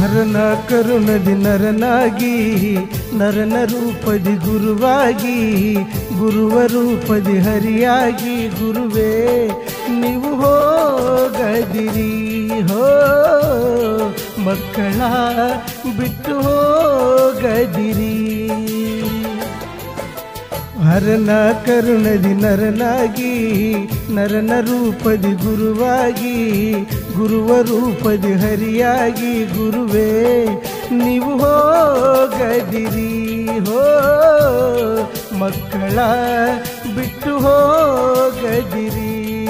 ಹರನ ಕರುಣದಿ ನರನಾಗಿ ನರನ ರೂಪದಿ ಗುರುವಾಗಿ ಗುರುವ ರೂಪದಿ ಹರಿಯಾಗಿ ಗುರುವೇ ನೀವು ಹೋಗದಿರಿ ಹೋ ಮಕ್ಕಳ ಬಿಟ್ಟು ಹೋಗದಿರಿ ಹರನ ಕರುಣದಿ ನರನಾಗಿ ನರನ ರೂಪದಿ ಗುರುವಾಗಿ ಗುರುವ ರೂಪದಿ ಹರಿಯಾಗಿ ಗುರುವೇ ನೀವು ಹೋಗದಿರಿ ಹೋ ಮಕ್ಕಳ ಬಿಟ್ಟು ಹೋಗದಿರಿ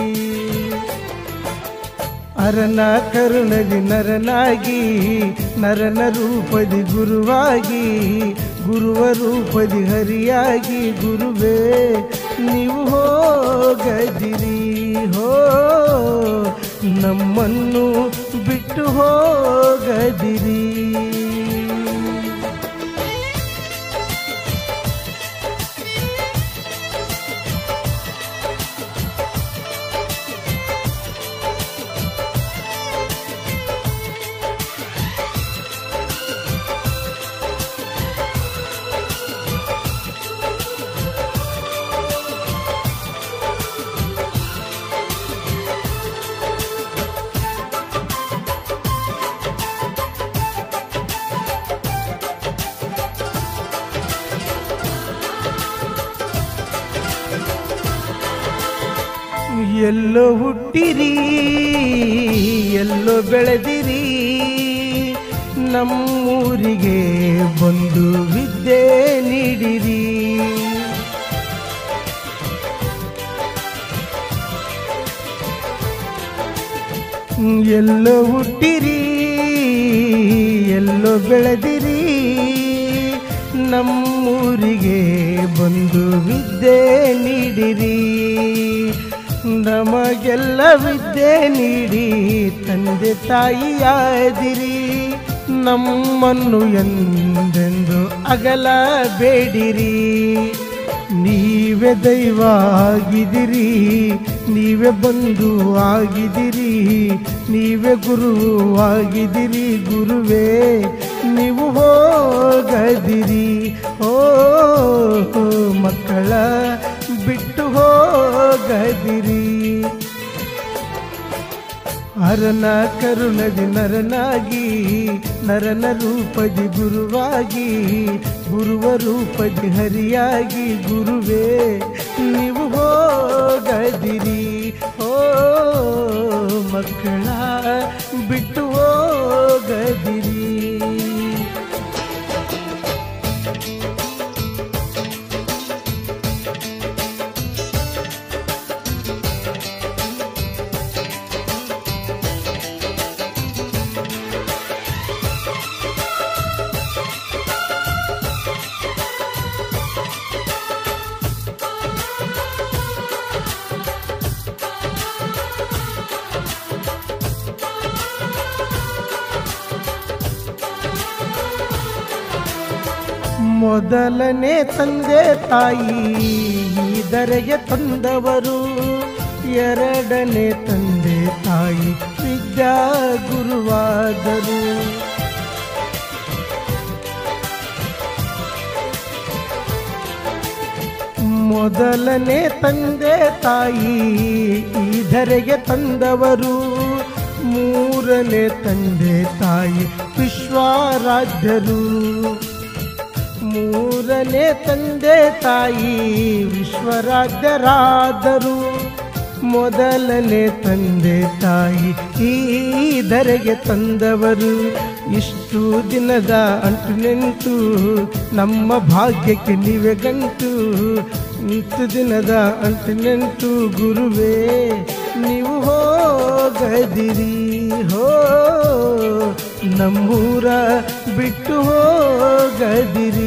ಅರನ ಕರುಣದಿ ನರನಾಗಿ ನರನ ರೂಪದಿ ಗುರುವಾಗಿ ಗುರುವ ರೂಪದಿ ಹರಿಯಾಗಿ ಗುರುವೇ ನೀವು ಹೋಗದಿರಿ ಹೋ ನಮ್ಮನ್ನು ಬಿಟ್ಟು ಹೋಗದಿರಿ ಎಲ್ಲೋ ಹುಟ್ಟಿರಿ ಎಲ್ಲೋ ಬೆಳೆದಿರಿ ನಮ್ಮೂರಿಗೆ ಬಂದು ವಿದ್ಯೆ ನೀಡಿರಿ ಎಲ್ಲೋ ಹುಟ್ಟಿರಿ ಎಲ್ಲೋ ಬೆಳೆದಿರಿ ನಮ್ಮೂರಿಗೆ ಬಂದು ವಿದ್ಯೆ ನೀಡಿರಿ ನಮಗೆಲ್ಲ ವಿದ್ಯೆ ನೀಡಿ ತಂದೆ ತಾಯಿಯಾದಿರಿ ನಮ್ಮನ್ನು ಎಂದೆಂದು ಅಗಲಬೇಡಿರಿ ನೀವೇ ದೈವ ಆಗಿದಿರಿ ನೀವೇ ಬಂಧು ಆಗಿದಿರಿ ನೀವೇ ಗುರು ಆಗಿದಿರಿ ಗುರುವೇ ನೀವು ಹೋಗದಿರಿ ಓ ಮಕ್ಕಳ ಬಿಟ್ಟು ಹೋಗದಿರಿ ಹರನ ಕರುಣದಿ ನರನಾಗಿ ನರನ ರೂಪದಿ ಗುರುವಾಗಿ ಗುರುವ ರೂಪದಿ ಹರಿಯಾಗಿ ಗುರುವೇ ನೀವು ಹೋಗದಿರಿ ಓ ಮಕ್ಕಳ ಬಿಟ್ಟು ಹೋಗದಿರಿ ಮೊದಲನೇ ತಂದೆ ತಾಯಿ ಇದರೆಗೆ ತಂದವರು ಎರಡನೇ ತಂದೆ ತಾಯಿ ವಿದ್ಯಾ ಗುರುವಾದರು ಮೊದಲನೇ ತಂದೆ ತಾಯಿ ಇದರೆಗೆ ತಂದವರು ಮೂರನೇ ತಂದೆ ತಾಯಿ ವಿಶ್ವರಾಧ್ಯರು ಮೂರನೇ ತಂದೆ ತಾಯಿ ವಿಶ್ವರಾಧ್ಯರಾದರು ಮೊದಲನೇ ತಂದೆ ತಾಯಿ ಈ ಧರೆಗೆ ತಂದವರು ಇಷ್ಟು ದಿನದ ಅಂಟು ನೆಂಟು ನಮ್ಮ ಭಾಗ್ಯಕ್ಕೆ ನೀವೇ ಗಂಟು ಇಷ್ಟು ದಿನದ ಅಂಟು ನೆಂಟು ಗುರುವೇ ನೀವು ಹೋಗದಿರಿ ಹೋ ನಮ್ಮೂರ ಬಿಟ್ಟು ಹೋಗದಿರಿ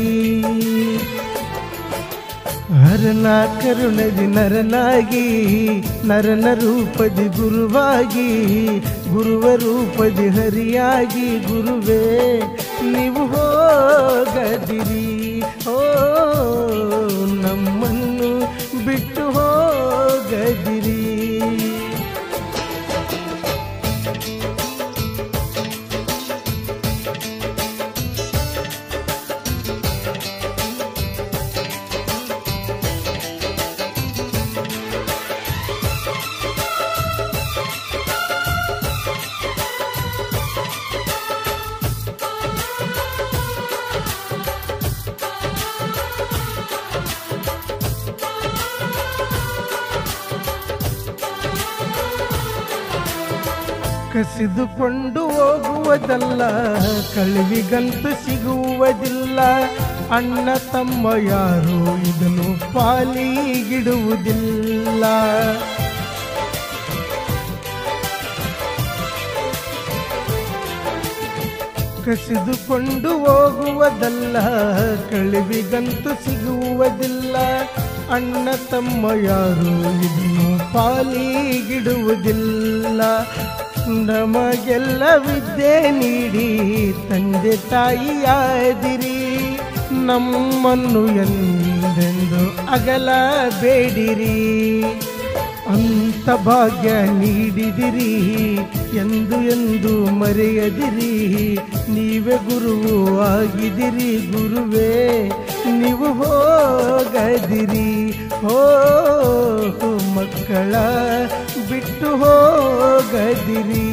ಹರನ ಕರುಣದಿ ನರನಾಗಿ ನರನ ರೂಪದಿ ಗುರುವಾಗಿ ಗುರುವ ರೂಪದಿ ಹರಿಯಾಗಿ ಗುರುವೇ ನೀವು ಹೋಗದಿರಿ ಓ ನಮ್ಮನ್ನು ಬಿಟ್ಟು ಹೋಗದಿರಿ ಕಸಿದುಕೊಂಡು ಹೋಗುವುದಲ್ಲ ಕಳುವಿಗಂತೂ ಸಿಗುವುದಿಲ್ಲ ಅಣ್ಣ ತಮ್ಮ ಯಾರು ಇದನ್ನು ಪಾಲಿಗಿಡುವುದಿಲ್ಲ ಕಸಿದುಕೊಂಡು ಹೋಗುವುದಲ್ಲ ಕಳುವಿಗಂತೂ ಸಿಗುವುದಿಲ್ಲ ಅಣ್ಣ ತಮ್ಮ ಯಾರು ಇದನ್ನು ಪಾಲಿಗಿಡುವುದಿಲ್ಲ ನಮಗೆಲ್ಲ ವಿದ್ಯೆ ನೀಡಿ ತಂದೆ ತಾಯಿಯಾದಿರಿ ನಮ್ಮನ್ನು ಎಂದೆಂದು ಅಗಲಬೇಡಿರಿ ಅಂತ ಭಾಗ್ಯ ನೀಡಿದಿರಿ ಎಂದು ಎಂದು ಮರೆಯದಿರಿ ನೀವೇ ಗುರುವು ಆಗಿದಿರಿ ಗುರುವೇ ನೀವು ಹೋಗದಿರಿ ಹೋ ಮಕ್ಕಳ ಬಿಟ್ಟು ಹೋಗದಿರಿ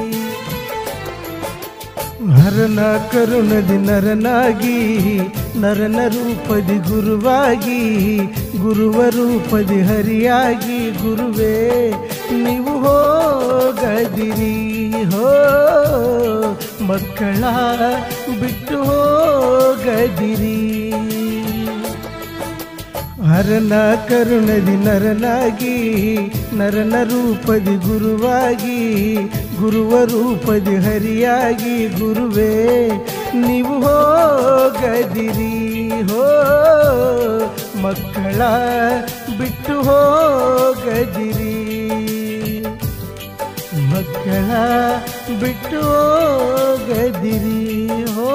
ಹರನ ಕರುಣದಿ ನರನಾಗಿ ನರನ ರೂಪದಿ ಗುರುವಾಗಿ ಗುರುವ ರೂಪದಿ ಹರಿಯಾಗಿ ಗುರುವೇ ನೀವು ಹೋಗದಿರಿ ಹೋ ಮಕ್ಕಳ ಬಿಟ್ಟು ಹೋಗದಿರಿ ಹರನ ಕರುಣದಿ ನರನಾಗಿ ನರನ ರೂಪದಿ ಗುರುವಾಗಿ ಗುರುವ ರೂಪದಿ ಹರಿಯಾಗಿ ಗುರುವೇ ನೀವು ಹೋಗದಿರಿ ಹೋ ಮಕ್ಕಳ ಬಿಟ್ಟು ಹೋಗದಿರಿ ಮಕ್ಕಳ ಬಿಟ್ಟು ಹೋಗದಿರಿ ಹೋ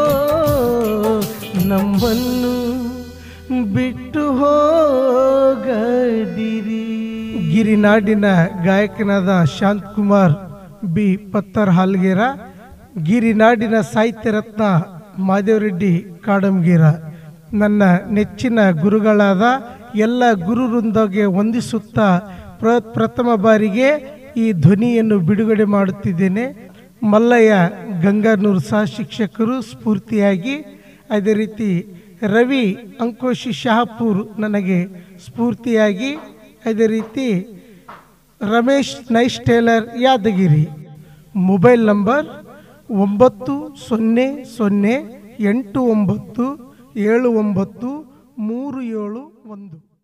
ನಮ್ಮನ್ನು ಬಿಟ್ಟು ಹೋಗದಿರಿ ಗಿರಿನಾಡಿನ ಗಾಯಕನಾದ ಶಾಂತ್ ಕುಮಾರ್ ಬಿ ಪತ್ತರ್ ಹಾಲ್ಗೇರ ಗಿರಿನಾಡಿನ ಸಾಹಿತ್ಯ ರತ್ನ ಮಾದೇವರೆಡ್ಡಿ ಕಾಡಂಗೀರ ನನ್ನ ನೆಚ್ಚಿನ ಗುರುಗಳಾದ ಎಲ್ಲ ಗುರು ವೃಂದಗೆ ವಂದಿಸುತ್ತಾ ಪ್ರ ಪ್ರಥಮ ಬಾರಿಗೆ ಈ ಧ್ವನಿಯನ್ನು ಬಿಡುಗಡೆ ಮಾಡುತ್ತಿದ್ದೇನೆ ಮಲ್ಲಯ್ಯ ಗಂಗಾನೂರು ಸಹ ಶಿಕ್ಷಕರು ಸ್ಫೂರ್ತಿಯಾಗಿ ಅದೇ ರೀತಿ ರವಿ ಅಂಕೋಶಿ ಶಹಾಪುರ್ ನನಗೆ ಸ್ಫೂರ್ತಿಯಾಗಿ ಅದೇ ರೀತಿ Ramesh nice tailor Yadagiri mobile number ಒಂಬತ್ತು ಸೊನ್ನೆ ಸೊನ್ನೆ ಎಂಟು ಒಂಬತ್ತು ಏಳು ಒಂಬತ್ತು ಮೂರು ಏಳು ಒಂದು